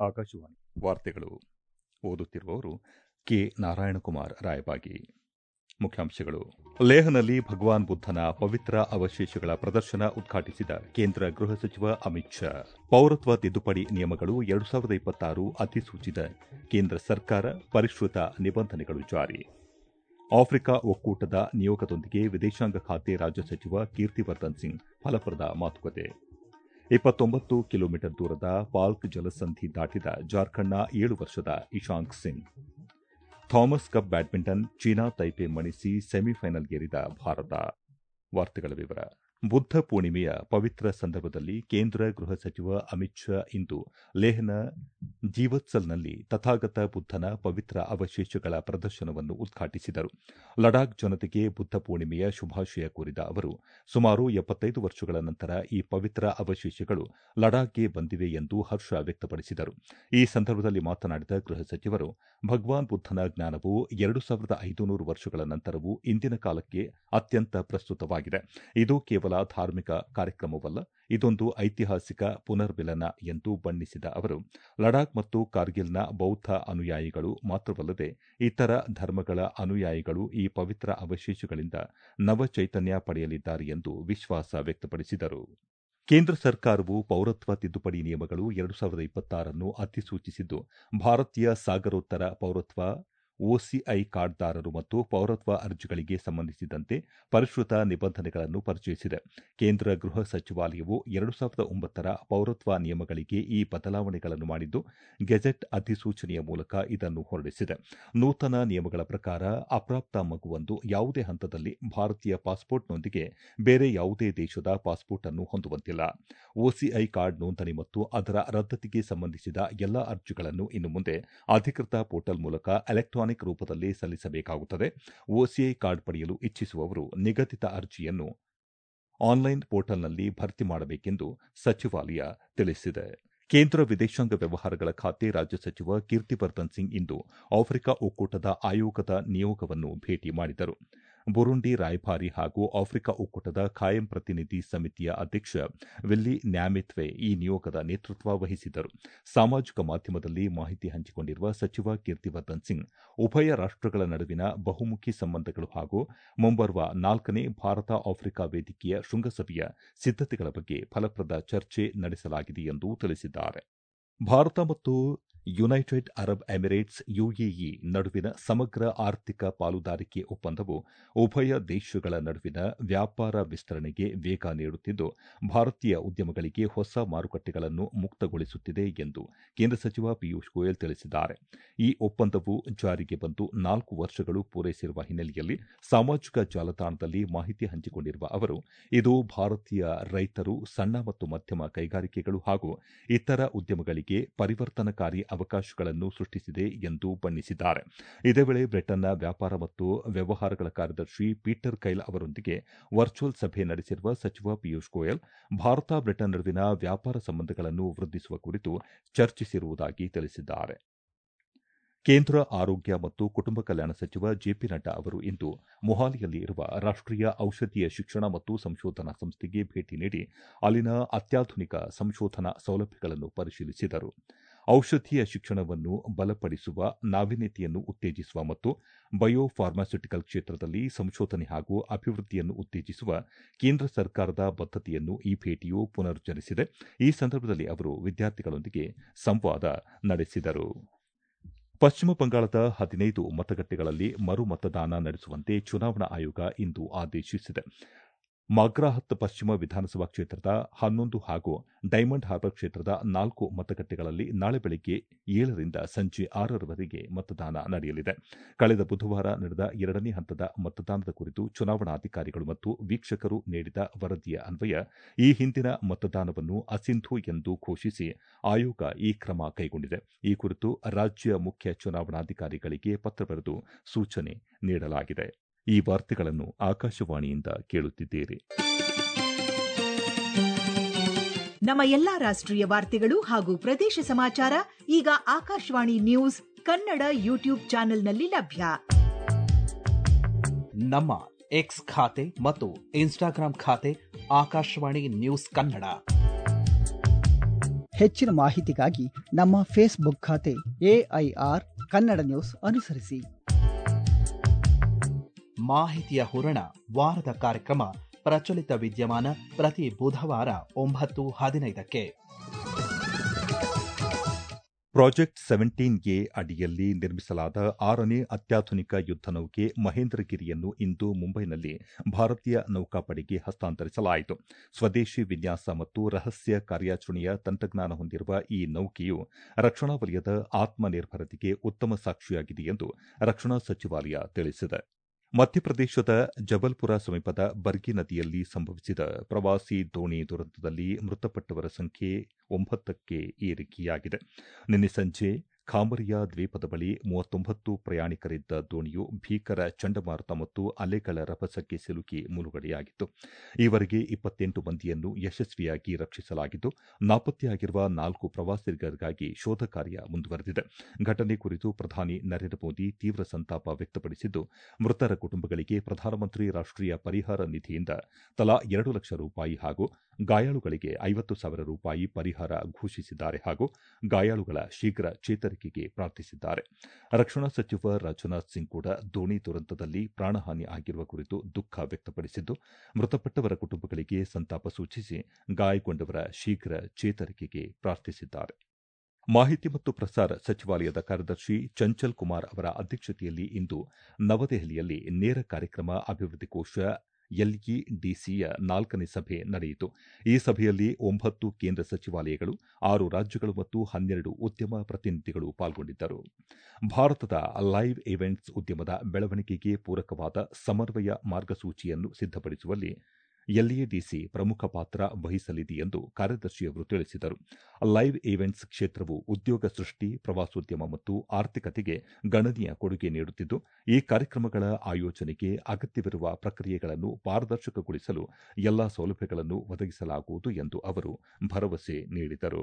ಆಕಾಶವಾಣಿ ವಾರ್ತೆಗಳು ಓದುತ್ತಿರುವವರು ಕೆ ನಾರಾಯಣಕುಮಾರ್ ರಾಯಬಾಗಿ ಮುಖ್ಯಾಂಶಗಳು ಲೇಹ್ನಲ್ಲಿ ಭಗವಾನ್ ಬುದ್ದನ ಪವಿತ್ರ ಅವಶೇಷಗಳ ಪ್ರದರ್ಶನ ಉದ್ಘಾಟಿಸಿದ ಕೇಂದ್ರ ಗೃಹ ಸಚಿವ ಅಮಿತ್ ಶಾ ಪೌರತ್ವ ತಿದ್ದುಪಡಿ ನಿಯಮಗಳು ಎರಡು ಸಾವಿರದ ಇಪ್ಪತ್ತಾರು ಅಧಿಸೂಚಿತ ಕೇಂದ್ರ ಸರ್ಕಾರ ಪರಿಷ್ಕೃತ ನಿಬಂಧನೆಗಳು ಜಾರಿ ಆಫ್ರಿಕಾ ಒಕ್ಕೂಟದ ನಿಯೋಗದೊಂದಿಗೆ ವಿದೇಶಾಂಗ ಖಾತೆ ರಾಜ್ಯ ಸಚಿವ ಕೀರ್ತಿವರ್ಧನ್ ಸಿಂಗ್ ಫಲಪ್ರದ ಮಾತುಕತೆ ಇಪ್ಪತ್ತೊಂಬತ್ತು ಕಿಲೋಮೀಟರ್ ದೂರದ ಪಾಲ್ಕ್ ಜಲಸಂಧಿ ದಾಟಿದ ಜಾರ್ಖಂಡ್ನ ಏಳು ವರ್ಷದ Ishank Singh Thomas Cup badminton China Taipei ಮಣಿಸಿ ಸೆಮಿಫೈನಲ್ಗೇರಿದ ಭಾರತ ವಾರ್ತೆಗಳ ವಿವರ ಬುದ್ಧ ಪೂರ್ಣಿಮೆಯ ಪವಿತ್ರ ಸಂದರ್ಭದಲ್ಲಿ ಕೇಂದ್ರ ಗೃಹ ಸಚಿವ ಅಮಿತ್ ಶಾ ಇಂದು ಲೇಹ್ನ ಜೀವತ್ಸಲ್ನಲ್ಲಿ ತಥಾಗತ ಬುದ್ದನ ಪವಿತ್ರ ಅವಶೇಷಗಳ ಪ್ರದರ್ಶನವನ್ನು ಉದ್ಘಾಟಿಸಿದರು ಲಡಾಖ್ ಜನತೆಗೆ ಬುದ್ಧ ಪೂರ್ಣಿಮೆಯ ಶುಭಾಶಯ ಕೋರಿದ ಅವರು ಸುಮಾರು ಎಪ್ಪತ್ತೈದು ವರ್ಷಗಳ ನಂತರ ಈ ಪವಿತ್ರ ಅವಶೇಷಗಳು ಲಡಾಖ್ಗೆ ಬಂದಿವೆ ಎಂದು ಹರ್ಷ ವ್ಯಕ್ತಪಡಿಸಿದರು ಈ ಸಂದರ್ಭದಲ್ಲಿ ಮಾತನಾಡಿದ ಗೃಹ ಸಚಿವರು ಭಗವಾನ್ ಬುದ್ದನ ಜ್ಞಾನವು ಎರಡು ಸಾವಿರದ ಐದುನೂರು ವರ್ಷಗಳ ನಂತರವೂ ಇಂದಿನ ಕಾಲಕ್ಕೆ ಅತ್ಯಂತ ಪ್ರಸ್ತುತವಾಗಿದೆ ಇದು ಕೇವಲ ಧಾರ್ಮಿಕ ಕಾರ್ಯಕ್ರಮವಲ್ಲ ಇದೊಂದು ಐತಿಹಾಸಿಕ ಪುನರ್ಮಿಲನ ಎಂದು ಬಣ್ಣಿಸಿದ ಅವರು ಲಡಾಖ್ ಮತ್ತು ಕಾರ್ಗಿಲ್ನ ಬೌದ್ಧ ಅನುಯಾಯಿಗಳು ಮಾತ್ರವಲ್ಲದೆ ಇತರ ಧರ್ಮಗಳ ಅನುಯಾಯಿಗಳು ಈ ಪವಿತ್ರ ಅವಶೇಷಗಳಿಂದ ನವಚೈತನ್ಯ ಪಡೆಯಲಿದ್ದಾರೆ ಎಂದು ವಿಶ್ವಾಸ ವ್ಯಕ್ತಪಡಿಸಿದರು ಕೇಂದ್ರ ಸರ್ಕಾರವು ಪೌರತ್ವ ತಿದ್ದುಪಡಿ ನಿಯಮಗಳು ಎರಡು ಸಾವಿರದ ಇಪ್ಪತ್ತಾರನ್ನು ಅಧಿಸೂಚಿಸಿದ್ದು ಭಾರತೀಯ ಸಾಗರೋತ್ತರ ಪೌರತ್ವ ಒಸಿಐ ಕಾರ್ಡ್ದಾರರು ಮತ್ತು ಪೌರತ್ವ ಅರ್ಜಿಗಳಿಗೆ ಸಂಬಂಧಿಸಿದಂತೆ ಪರಿಷ್ಕೃತ ನಿಬಂಧನೆಗಳನ್ನು ಪರಿಚಯಿಸಿದೆ ಕೇಂದ್ರ ಗೃಹ ಸಚಿವಾಲಯವು ಎರಡು ಸಾವಿರದ ಒಂಬತ್ತರ ಪೌರತ್ವ ನಿಯಮಗಳಿಗೆ ಈ ಬದಲಾವಣೆಗಳನ್ನು ಮಾಡಿದ್ದು ಗೆಜೆಟ್ ಅಧಿಸೂಚನೆಯ ಮೂಲಕ ಇದನ್ನು ಹೊರಡಿಸಿದೆ ನೂತನ ನಿಯಮಗಳ ಪ್ರಕಾರ ಅಪ್ರಾಪ್ತ ಮಗುವೊಂದು ಯಾವುದೇ ಹಂತದಲ್ಲಿ ಭಾರತೀಯ ಪಾಸ್ಪೋರ್ಟ್ನೊಂದಿಗೆ ಬೇರೆ ಯಾವುದೇ ದೇಶದ ಪಾಸ್ಪೋರ್ಟ್ ಅನ್ನು ಹೊಂದುವಂತಿಲ್ಲ ಒಸಿಐ ಕಾರ್ಡ್ ನೋಂದಣಿ ಮತ್ತು ಅದರ ರದ್ದತಿಗೆ ಸಂಬಂಧಿಸಿದ ಎಲ್ಲಾ ಅರ್ಜಿಗಳನ್ನು ಇನ್ನು ಮುಂದೆ ಅಧಿಕೃತ ಪೋರ್ಟಲ್ ಮೂಲಕ ಎಲೆಕ್ಟ್ರಾನಿಕ್ ರೂಪದಲ್ಲಿ ಸಲ್ಲಿಸಬೇಕಾಗುತ್ತದೆ ಒಸಿಐ ಕಾರ್ಡ್ ಪಡೆಯಲು ಇಚ್ಛಿಸುವವರು ನಿಗದಿತ ಅರ್ಜಿಯನ್ನು ಆನ್ಲೈನ್ ಪೋರ್ಟಲ್ನಲ್ಲಿ ಭರ್ತಿ ಮಾಡಬೇಕೆಂದು ಸಚಿವಾಲಯ ತಿಳಿಸಿದೆ ಕೇಂದ್ರ ವಿದೇಶಾಂಗ ವ್ಯವಹಾರಗಳ ಖಾತೆ ರಾಜ್ಯ ಸಚಿವ ಕೀರ್ತಿವರ್ಧನ್ ಸಿಂಗ್ ಇಂದು ಆಫ್ರಿಕಾ ಒಕ್ಕೂಟದ ಆಯೋಗದ ನಿಯೋಗವನ್ನು ಭೇಟಿ ಮಾಡಿದರು ಬುರುಂಡಿ ರಾಯಭಾರಿ ಹಾಗೂ ಆಫ್ರಿಕಾ ಒಕ್ಕೂಟದ ಖಾಯಂ ಪ್ರತಿನಿಧಿ ಸಮಿತಿಯ ಅಧ್ಯಕ್ಷ ವಿಲ್ಲಿ ನ್ಯಾಮಿತ್ವೆ ಈ ನಿಯೋಗದ ನೇತೃತ್ವ ವಹಿಸಿದ್ದರು ಸಾಮಾಜಿಕ ಮಾಧ್ಯಮದಲ್ಲಿ ಮಾಹಿತಿ ಹಂಚಿಕೊಂಡಿರುವ ಸಚಿವ ಕೀರ್ತಿವರ್ಧನ್ ಸಿಂಗ್ ಉಭಯ ರಾಷ್ಟಗಳ ನಡುವಿನ ಬಹುಮುಖಿ ಸಂಬಂಧಗಳು ಹಾಗೂ ಮುಂಬರುವ ನಾಲ್ಕನೇ ಭಾರತ ಆಫ್ರಿಕಾ ವೇದಿಕೆಯ ಶೃಂಗಸಭೆಯ ಸಿದ್ದತೆಗಳ ಬಗ್ಗೆ ಫಲಪ್ರದ ಚರ್ಚೆ ನಡೆಸಲಾಗಿದೆ ಎಂದು ತಿಳಿಸಿದ್ದಾರೆ ಭಾರತ ಮತ್ತು ಯುನೈಟೆಡ್ ಅರಬ್ ಎಮಿರೇಟ್ಸ್ ಯುಎಇ ನಡುವಿನ ಸಮಗ್ರ ಆರ್ಥಿಕ ಪಾಲುದಾರಿಕೆ ಒಪ್ಪಂದವು ಉಭಯ ದೇಶಗಳ ನಡುವಿನ ವ್ಯಾಪಾರ ವಿಸ್ತರಣೆಗೆ ವೇಗ ನೀಡುತ್ತಿದ್ದು ಭಾರತೀಯ ಉದ್ಯಮಗಳಿಗೆ ಹೊಸ ಮಾರುಕಟ್ಟೆಗಳನ್ನು ಮುಕ್ತಗೊಳಿಸುತ್ತಿದೆ ಎಂದು ಕೇಂದ್ರ ಸಚಿವ ಪಿಯೂಷ್ ಗೋಯಲ್ ತಿಳಿಸಿದ್ದಾರೆ ಈ ಒಪ್ಪಂದವು ಜಾರಿಗೆ ಬಂದು ನಾಲ್ಕು ವರ್ಷಗಳು ಪೂರೈಸಿರುವ ಹಿನ್ನೆಲೆಯಲ್ಲಿ ಸಾಮಾಜಿಕ ಜಾಲತಾಣದಲ್ಲಿ ಮಾಹಿತಿ ಹಂಚಿಕೊಂಡಿರುವ ಅವರು ಇದು ಭಾರತೀಯ ರೈತರು ಸಣ್ಣ ಮತ್ತು ಮಧ್ಯಮ ಕೈಗಾರಿಕೆಗಳು ಹಾಗೂ ಇತರ ಉದ್ಯಮಗಳಿಗೆ ಪರಿವರ್ತನಕಾರಿ ಅವಕಾಶಗಳನ್ನು ಸೃಷ್ಟಿಸಿದೆ ಎಂದು ಬಣ್ಣಿಸಿದ್ದಾರೆ ಇದೇ ವೇಳೆ ಬ್ರಿಟನ್ನ ವ್ಯಾಪಾರ ಮತ್ತು ವ್ಯವಹಾರಗಳ ಕಾರ್ಯದರ್ಶಿ ಪೀಟರ್ ಕೈಲ್ ಅವರೊಂದಿಗೆ ವರ್ಚುವಲ್ ಸಭೆ ನಡೆಸಿರುವ ಸಚಿವ ಪಿಯೂಷ್ ಗೋಯಲ್ ಭಾರತ ಬ್ರಿಟನ್ ನಡುವಿನ ವ್ಯಾಪಾರ ಸಂಬಂಧಗಳನ್ನು ವೃದ್ಧಿಸುವ ಕುರಿತು ಚರ್ಚಿಸಿರುವುದಾಗಿ ತಿಳಿಸಿದ್ದಾರೆ ಕೇಂದ್ರ ಆರೋಗ್ಯ ಮತ್ತು ಕುಟುಂಬ ಕಲ್ಯಾಣ ಸಚಿವ ಜೆಪಿ ನಡ್ಡಾ ಅವರು ಇಂದು ಮೊಹಾಲಿಯಲ್ಲಿ ಇರುವ ರಾಷ್ಟೀಯ ಔಷಧೀಯ ಶಿಕ್ಷಣ ಮತ್ತು ಸಂಶೋಧನಾ ಸಂಸ್ಥೆಗೆ ಭೇಟಿ ನೀಡಿ ಅಲ್ಲಿನ ಅತ್ಯಾಧುನಿಕ ಸಂಶೋಧನಾ ಸೌಲಭ್ಯಗಳನ್ನು ಪರಿಶೀಲಿಸಿದರು ಔಷಧೀಯ ಶಿಕ್ಷಣವನ್ನು ಬಲಪಡಿಸುವ ನಾವೀನ್ಯತೆಯನ್ನು ಉತ್ತೇಜಿಸುವ ಮತ್ತು ಬಯೋ ಫಾರ್ಮಾಸ್ಯುಟಿಕಲ್ ಕ್ಷೇತ್ರದಲ್ಲಿ ಸಂಶೋಧನೆ ಹಾಗೂ ಅಭಿವೃದ್ಧಿಯನ್ನು ಉತ್ತೇಜಿಸುವ ಕೇಂದ್ರ ಸರ್ಕಾರದ ಬದ್ಧತೆಯನ್ನು ಈ ಭೇಟಿಯು ಪುನರುಚ್ಚರಿಸಿದೆ ಈ ಸಂದರ್ಭದಲ್ಲಿ ಅವರು ವಿದ್ಯಾರ್ಥಿಗಳೊಂದಿಗೆ ಸಂವಾದ ನಡೆಸಿದರು ಪಶ್ಚಿಮ ಬಂಗಾಳದ ಹದಿನೈದು ಮತಗಟ್ಟೆಗಳಲ್ಲಿ ಮರು ಮತದಾನ ನಡೆಸುವಂತೆ ಚುನಾವಣಾ ಆಯೋಗ ಇಂದು ಆದೇಶಿಸಿದೆ ಮಾಗ್ರಾಹತ್ ಪಶ್ಚಿಮ ವಿಧಾನಸಭಾ ಕ್ಷೇತ್ರದ ಹನ್ನೊಂದು ಹಾಗೂ ಡೈಮಂಡ್ ಹಾರ್ಬರ್ ಕ್ಷೇತ್ರದ ನಾಲ್ಕು ಮತಗಟ್ಟೆಗಳಲ್ಲಿ ನಾಳೆ ಬೆಳಗ್ಗೆ ಏಳರಿಂದ ಸಂಜೆ ಆರರವರೆಗೆ ಮತದಾನ ನಡೆಯಲಿದೆ ಕಳೆದ ಬುಧವಾರ ನಡೆದ ಎರಡನೇ ಹಂತದ ಮತದಾನದ ಕುರಿತು ಚುನಾವಣಾಧಿಕಾರಿಗಳು ಮತ್ತು ವೀಕ್ಷಕರು ನೀಡಿದ ವರದಿಯ ಅನ್ವಯ ಈ ಹಿಂದಿನ ಮತದಾನವನ್ನು ಅಸಿಂಧು ಎಂದು ಘೋಷಿಸಿ ಆಯೋಗ ಈ ಕ್ರಮ ಕೈಗೊಂಡಿದೆ ಈ ಕುರಿತು ರಾಜ್ಯ ಮುಖ್ಯ ಚುನಾವಣಾಧಿಕಾರಿಗಳಿಗೆ ಪತ್ರ ಬರೆದು ಸೂಚನೆ ನೀಡಲಾಗಿದೆ ಈ ವಾರ್ತೆಗಳನ್ನು ಆಕಾಶವಾಣಿಯಿಂದ ಕೇಳುತ್ತಿದ್ದೀರಿ ನಮ್ಮ ಎಲ್ಲಾ ರಾಷ್ಟ್ರೀಯ ವಾರ್ತೆಗಳು ಹಾಗೂ ಪ್ರದೇಶ ಸಮಾಚಾರ ಈಗ ಆಕಾಶವಾಣಿ ನ್ಯೂಸ್ ಕನ್ನಡ ಯೂಟ್ಯೂಬ್ ಚಾನೆಲ್ನಲ್ಲಿ ಲಭ್ಯ ನಮ್ಮ ಎಕ್ಸ್ ಖಾತೆ ಮತ್ತು ಇನ್ಸ್ಟಾಗ್ರಾಂ ಖಾತೆ ಆಕಾಶವಾಣಿ ನ್ಯೂಸ್ ಕನ್ನಡ ಹೆಚ್ಚಿನ ಮಾಹಿತಿಗಾಗಿ ನಮ್ಮ ಫೇಸ್ಬುಕ್ ಖಾತೆ ಎಐಆರ್ ಕನ್ನಡ ನ್ಯೂಸ್ ಅನುಸರಿಸಿ ಮಾಹಿತಿಯ ಹೂರಣ ವಾರದ ಕಾರ್ಯಕ್ರಮ ಪ್ರಚಲಿತ ವಿದ್ಯಮಾನ ಪ್ರತಿ ಬುಧವಾರ ಒಂಬತ್ತು ಹದಿನೈದಕ್ಕೆ ಪ್ರಾಜೆಕ್ಟ್ ಸೆವೆಂಟೀನ್ ಎ ಅಡಿಯಲ್ಲಿ ನಿರ್ಮಿಸಲಾದ ಆರನೇ ಅತ್ಯಾಧುನಿಕ ಯುದ್ಧ ನೌಕೆ ಮಹೇಂದ್ರಗಿರಿಯನ್ನು ಇಂದು ಮುಂಬೈನಲ್ಲಿ ಭಾರತೀಯ ನೌಕಾಪಡೆಗೆ ಹಸ್ತಾಂತರಿಸಲಾಯಿತು ಸ್ವದೇಶಿ ವಿನ್ಯಾಸ ಮತ್ತು ರಹಸ್ಯ ಕಾರ್ಯಾಚರಣೆಯ ತಂತ್ರಜ್ಞಾನ ಹೊಂದಿರುವ ಈ ನೌಕೆಯು ರಕ್ಷಣಾ ವಲಯದ ಆತ್ಮನಿರ್ಭರತೆಗೆ ಉತ್ತಮ ಸಾಕ್ಷಿಯಾಗಿದೆ ಎಂದು ರಕ್ಷಣಾ ಸಚಿವಾಲಯ ತಿಳಿಸಿದೆ ಮಧ್ಯಪ್ರದೇಶದ ಜಬಲ್ಪುರ ಸಮೀಪದ ಬರ್ಗಿ ನದಿಯಲ್ಲಿ ಸಂಭವಿಸಿದ ಪ್ರವಾಸಿ ದೋಣಿ ದುರಂತದಲ್ಲಿ ಮೃತಪಟ್ಟವರ ಸಂಖ್ಯೆ ಒಂಬತ್ತಕ್ಕೆ ಏರಿಕೆಯಾಗಿದೆ ನಿನ್ನೆ ಸಂಜೆ ಖಾಮರಿಯಾ ದ್ವೀಪದ ಬಳಿ ಮೂವತ್ತೊಂಬತ್ತು ಪ್ರಯಾಣಿಕರಿದ್ದ ದೋಣಿಯು ಭೀಕರ ಚಂಡಮಾರುತ ಮತ್ತು ಅಲೆಗಳ ರಭಸಕ್ಕೆ ಸಿಲುಕಿ ಮುಳುಗಡೆಯಾಗಿತ್ತು ಈವರೆಗೆ ಇಪ್ಪತ್ತೆಂಟು ಮಂದಿಯನ್ನು ಯಶಸ್ವಿಯಾಗಿ ರಕ್ಷಿಸಲಾಗಿದ್ದು ನಾಪತ್ತೆಯಾಗಿರುವ ನಾಲ್ಕು ಪ್ರವಾಸಿಗರಿಗಾಗಿ ಶೋಧ ಕಾರ್ಯ ಮುಂದುವರೆದಿದೆ ಘಟನೆ ಕುರಿತು ಪ್ರಧಾನಿ ನರೇಂದ್ರ ಮೋದಿ ತೀವ್ರ ಸಂತಾಪ ವ್ಯಕ್ತಪಡಿಸಿದ್ದು ಮೃತರ ಕುಟುಂಬಗಳಿಗೆ ಪ್ರಧಾನಮಂತ್ರಿ ರಾಷ್ಟೀಯ ಪರಿಹಾರ ನಿಧಿಯಿಂದ ತಲಾ ಎರಡು ಲಕ್ಷ ರೂಪಾಯಿ ಹಾಗೂ ಗಾಯಾಳುಗಳಿಗೆ ಐವತ್ತು ಸಾವಿರ ರೂಪಾಯಿ ಪರಿಹಾರ ಘೋಷಿಸಿದ್ದಾರೆ ಹಾಗೂ ಗಾಯಾಳುಗಳ ಶೀಘ್ರ ಚೇತರಿಕೆಗೆ ಪ್ರಾರ್ಥಿಸಿದ್ದಾರೆ ರಕ್ಷಣಾ ಸಚಿವ ರಾಜನಾಥ್ ಸಿಂಗ್ ಕೂಡ ದೋಣಿ ದುರಂತದಲ್ಲಿ ಪ್ರಾಣಹಾನಿ ಆಗಿರುವ ಕುರಿತು ದುಃಖ ವ್ಯಕ್ತಪಡಿಸಿದ್ದು ಮೃತಪಟ್ಟವರ ಕುಟುಂಬಗಳಿಗೆ ಸಂತಾಪ ಸೂಚಿಸಿ ಗಾಯಗೊಂಡವರ ಶೀಘ್ರ ಚೇತರಿಕೆಗೆ ಪ್ರಾರ್ಥಿಸಿದ್ದಾರೆ ಮಾಹಿತಿ ಮತ್ತು ಪ್ರಸಾರ ಸಚಿವಾಲಯದ ಕಾರ್ಯದರ್ಶಿ ಚಂಚಲ್ ಕುಮಾರ್ ಅವರ ಅಧ್ಯಕ್ಷತೆಯಲ್ಲಿ ಇಂದು ನವದೆಹಲಿಯಲ್ಲಿ ನೇರ ಕಾರ್ಯಕ್ರಮ ಅಭಿವೃದ್ಧಿ ಕೋಶ ಎಲ್ಇಡಿಸಿಯ ನಾಲ್ಕನೇ ಸಭೆ ನಡೆಯಿತು ಈ ಸಭೆಯಲ್ಲಿ ಒಂಬತ್ತು ಕೇಂದ್ರ ಸಚಿವಾಲಯಗಳು ಆರು ರಾಜ್ಯಗಳು ಮತ್ತು ಹನ್ನೆರಡು ಉದ್ಯಮ ಪ್ರತಿನಿಧಿಗಳು ಪಾಲ್ಗೊಂಡಿದ್ದರು ಭಾರತದ ಲೈವ್ ಇವೆಂಟ್ಸ್ ಉದ್ಯಮದ ಬೆಳವಣಿಗೆಗೆ ಪೂರಕವಾದ ಸಮನ್ವಯ ಮಾರ್ಗಸೂಚಿಯನ್ನು ಸಿದ್ದಪಡಿಸುವಲ್ಲಿ ಎಲ್ಇಡಿಸಿ ಪ್ರಮುಖ ಪಾತ್ರ ವಹಿಸಲಿದೆ ಎಂದು ಕಾರ್ಯದರ್ಶಿಯವರು ತಿಳಿಸಿದರು ಲೈವ್ ಈವೆಂಟ್ಸ್ ಕ್ಷೇತ್ರವು ಉದ್ಯೋಗ ಸೃಷ್ಟಿ ಪ್ರವಾಸೋದ್ಯಮ ಮತ್ತು ಆರ್ಥಿಕತೆಗೆ ಗಣನೀಯ ಕೊಡುಗೆ ನೀಡುತ್ತಿದ್ದು ಈ ಕಾರ್ಯಕ್ರಮಗಳ ಆಯೋಜನೆಗೆ ಅಗತ್ಯವಿರುವ ಪ್ರಕ್ರಿಯೆಗಳನ್ನು ಪಾರದರ್ಶಕಗೊಳಿಸಲು ಎಲ್ಲಾ ಸೌಲಭ್ಯಗಳನ್ನು ಒದಗಿಸಲಾಗುವುದು ಎಂದು ಅವರು ಭರವಸೆ ನೀಡಿದರು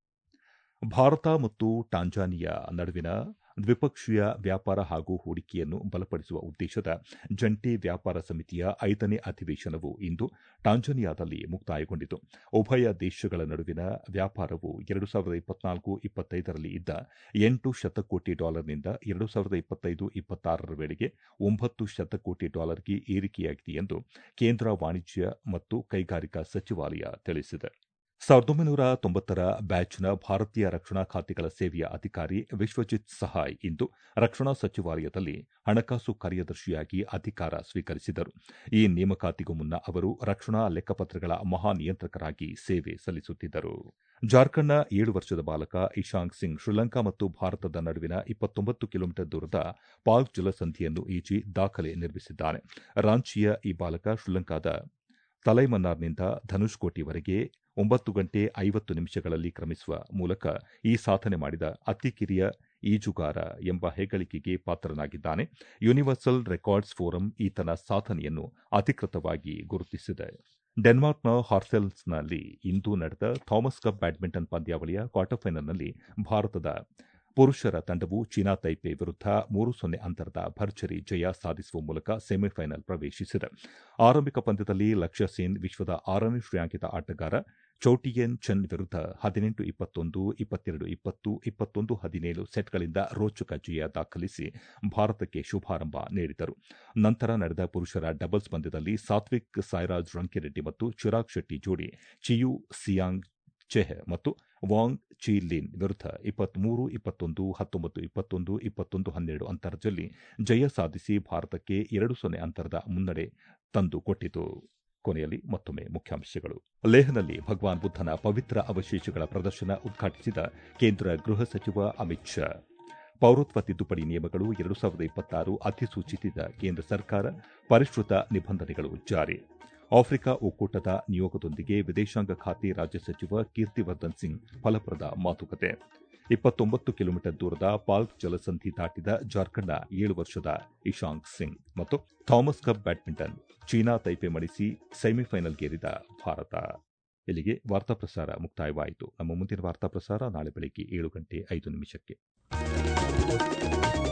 ಭಾರತ ಮತ್ತು ಟಾಂಜಾನಿಯಾ ನಡುವಿನ ದ್ವಿಪಕ್ಷೀಯ ವ್ಯಾಪಾರ ಹಾಗೂ ಹೂಡಿಕೆಯನ್ನು ಬಲಪಡಿಸುವ ಉದ್ದೇಶದ ಜಂಟಿ ವ್ಯಾಪಾರ ಸಮಿತಿಯ ಐದನೇ ಅಧಿವೇಶನವು ಇಂದು ಟಾಂಜಾನಿಯಾದಲ್ಲಿ ಮುಕ್ತಾಯಗೊಂಡಿತು ಉಭಯ ದೇಶಗಳ ನಡುವಿನ ವ್ಯಾಪಾರವು ಎರಡು ಸಾವಿರದ ಇಪ್ಪತ್ನಾಲ್ಕು ಇಪ್ಪತ್ತೈದರಲ್ಲಿ ಇದ್ದ ಎಂಟು ಶತಕೋಟಿ ಡಾಲರ್ನಿಂದ ಎರಡು ಸಾವಿರದ ಇಪ್ಪತ್ತೈದು ಇಪ್ಪತ್ತಾರರ ವೇಳೆಗೆ ಒಂಬತ್ತು ಶತಕೋಟಿ ಡಾಲರ್ಗೆ ಏರಿಕೆಯಾಗಿದೆ ಎಂದು ಕೇಂದ್ರ ವಾಣಿಜ್ಯ ಮತ್ತು ಕೈಗಾರಿಕಾ ಸಚಿವಾಲಯ ತಿಳಿಸಿದೆ ಸಾವಿರದ ಒಂಬೈನೂರ ತೊಂಬತ್ತರ ಬ್ಯಾಚ್ನ ಭಾರತೀಯ ರಕ್ಷಣಾ ಖಾತೆಗಳ ಸೇವೆಯ ಅಧಿಕಾರಿ ವಿಶ್ವಜಿತ್ ಸಹಾಯ್ ಇಂದು ರಕ್ಷಣಾ ಸಚಿವಾಲಯದಲ್ಲಿ ಹಣಕಾಸು ಕಾರ್ಯದರ್ಶಿಯಾಗಿ ಅಧಿಕಾರ ಸ್ವೀಕರಿಸಿದರು ಈ ನೇಮಕಾತಿಗೂ ಮುನ್ನ ಅವರು ರಕ್ಷಣಾ ಲೆಕ್ಕಪತ್ರಗಳ ಮಹಾನಿಯಂತ್ರಕರಾಗಿ ಸೇವೆ ಸಲ್ಲಿಸುತ್ತಿದ್ದರು ಜಾರ್ಖಂಡ್ನ ಏಳು ವರ್ಷದ ಬಾಲಕ ಇಶಾಂಕ್ ಸಿಂಗ್ ಶ್ರೀಲಂಕಾ ಮತ್ತು ಭಾರತದ ನಡುವಿನ ಇಪ್ಪತ್ತೊಂಬತ್ತು ಕಿಲೋಮೀಟರ್ ದೂರದ ಪಾಲ್ಕ್ ಜಲಸಂಧಿಯನ್ನು ಈಜಿ ದಾಖಲೆ ನಿರ್ಮಿಸಿದ್ದಾನೆ ರಾಂಚಿಯ ಈ ಬಾಲಕ ಶ್ರೀಲಂಕಾದ ತಲೈಮನ್ನಾರ್ನಿಂದ ಧನುಷ್ಕೋಟಿವರೆಗೆ ಒಂಬತ್ತು ಗಂಟೆ ಐವತ್ತು ನಿಮಿಷಗಳಲ್ಲಿ ಕ್ರಮಿಸುವ ಮೂಲಕ ಈ ಸಾಧನೆ ಮಾಡಿದ ಅತಿ ಕಿರಿಯ ಈಜುಗಾರ ಎಂಬ ಹೆಗ್ಗಳಿಕೆಗೆ ಪಾತ್ರನಾಗಿದ್ದಾನೆ ಯೂನಿವರ್ಸಲ್ ರೆಕಾರ್ಡ್ಸ್ ಫೋರಂ ಈತನ ಸಾಧನೆಯನ್ನು ಅಧಿಕೃತವಾಗಿ ಗುರುತಿಸಿದೆ ಡೆನ್ಮಾರ್ಕ್ನ ಹಾರ್ಸೆಲ್ಸ್ನಲ್ಲಿ ಇಂದು ನಡೆದ ಥಾಮಸ್ ಕಪ್ ಬ್ಯಾಡ್ಮಿಂಟನ್ ಪಂದ್ಯಾವಳಿಯ ಕ್ವಾರ್ಟರ್ ಫೈನಲ್ನಲ್ಲಿ ಭಾರತದ ಪುರುಷರ ತಂಡವು ಚೀನಾ ತೈಪೆ ವಿರುದ್ಧ ಮೂರು ಸೊನ್ನೆ ಅಂತರದ ಭರ್ಜರಿ ಜಯ ಸಾಧಿಸುವ ಮೂಲಕ ಸೆಮಿಫೈನಲ್ ಪ್ರವೇಶಿಸಿದೆ ಆರಂಭಿಕ ಪಂದ್ಯದಲ್ಲಿ ಲಕ್ಷ್ಯ ಸೇನ್ ವಿಶ್ವದ ಆರನೇ ಶ್ರೇಯಾಂಕಿತ ಆಟಗಾರ ಚೌಟಿಯನ್ ಚೆನ್ ವಿರುದ್ಧ ಹದಿನೆಂಟು ಇಪ್ಪತ್ತೊಂದು ಇಪ್ಪತ್ತೆರಡು ಇಪ್ಪತ್ತು ಇಪ್ಪತ್ತೊಂದು ಹದಿನೇಳು ಸೆಟ್ಗಳಿಂದ ರೋಚಕ ಜಯ ದಾಖಲಿಸಿ ಭಾರತಕ್ಕೆ ಶುಭಾರಂಭ ನೀಡಿದರು ನಂತರ ನಡೆದ ಪುರುಷರ ಡಬಲ್ಸ್ ಪಂದ್ಯದಲ್ಲಿ ಸಾತ್ವಿಕ್ ಸಾಯ್ರಾಜ್ ರಂಕಿರೆಡ್ಡಿ ಮತ್ತು ಚಿರಾಗ್ ಶೆಟ್ಟಿ ಜೋಡಿ ಚಿಯು ಸಿಯಾಂಗ್ ಚೆಹ್ ಮತ್ತು ವಾಂಗ್ ಚಿ ಲಿನ್ ವಿರುದ್ಧ ಇಪ್ಪತ್ಮೂರು ಇಪ್ಪತ್ತೊಂದು ಹತ್ತೊಂಬತ್ತು ಇಪ್ಪತ್ತೊಂದು ಇಪ್ಪತ್ತೊಂದು ಹನ್ನೆರಡು ಅಂತರದಲ್ಲಿ ಜಯ ಸಾಧಿಸಿ ಭಾರತಕ್ಕೆ ಎರಡು ಸೊನ್ನೆ ಅಂತರದ ಮುನ್ನಡೆ ತಂದುಕೊಟ್ಟಿತು ಕೊನೆಯಲ್ಲಿ ಮತ್ತೊಮ್ಮೆ ಮುಖ್ಯಾಂಶಗಳು ಲೇಹ್ನಲ್ಲಿ ಭಗವಾನ್ ಬುದ್ಧನ ಪವಿತ್ರ ಅವಶೇಷಗಳ ಪ್ರದರ್ಶನ ಉದ್ಘಾಟಿಸಿದ ಕೇಂದ್ರ ಗೃಹ ಸಚಿವ ಅಮಿತ್ ಶಾ ಪೌರತ್ವ ತಿದ್ದುಪಡಿ ನಿಯಮಗಳು ಎರಡು ಸಾವಿರದ ಇಪ್ಪತ್ತಾರು ಅಧಿಸೂಚಿಸಿದ ಕೇಂದ್ರ ಸರ್ಕಾರ ಪರಿಷ್ಕೃತ ನಿಬಂಧನೆಗಳು ಜಾರಿ ಆಫ್ರಿಕಾ ಒಕ್ಕೂಟದ ನಿಯೋಗದೊಂದಿಗೆ ವಿದೇಶಾಂಗ ಖಾತೆ ರಾಜ್ಯ ಸಚಿವ ಕೀರ್ತಿವರ್ಧನ್ ಸಿಂಗ್ ಫಲಪ್ರದ ಮಾತುಕತೆ ಇಪ್ಪತ್ತೊಂಬತ್ತು ಕಿಲೋಮೀಟರ್ ದೂರದ ಪಾಲ್ಕ್ ಜಲಸಂಧಿ ದಾಟಿದ ಜಾರ್ಖಂಡ್ನ ಏಳು ವರ್ಷದ ಇಶಾಂಕ್ ಸಿಂಗ್ ಮತ್ತು Thomas Cup badminton China Taipei ಮಣಿಸಿ ಸೆಮಿಫೈನಲ್ಗೇರಿದ ಭಾರತ ಇಲ್ಲಿಗೆ ವಾರ್ತಾ ಪ್ರಸಾರ ಮುಕ್ತಾಯವಾಯಿತು ನಮ್ಮ ಮುಂದಿನ ವಾರ್ತಾ ಪ್ರಸಾರ ನಾಳೆ ಬೆಳಗ್ಗೆ ಏಳು ಗಂಟೆ ಐದು ನಿಮಿಷಕ್ಕೆ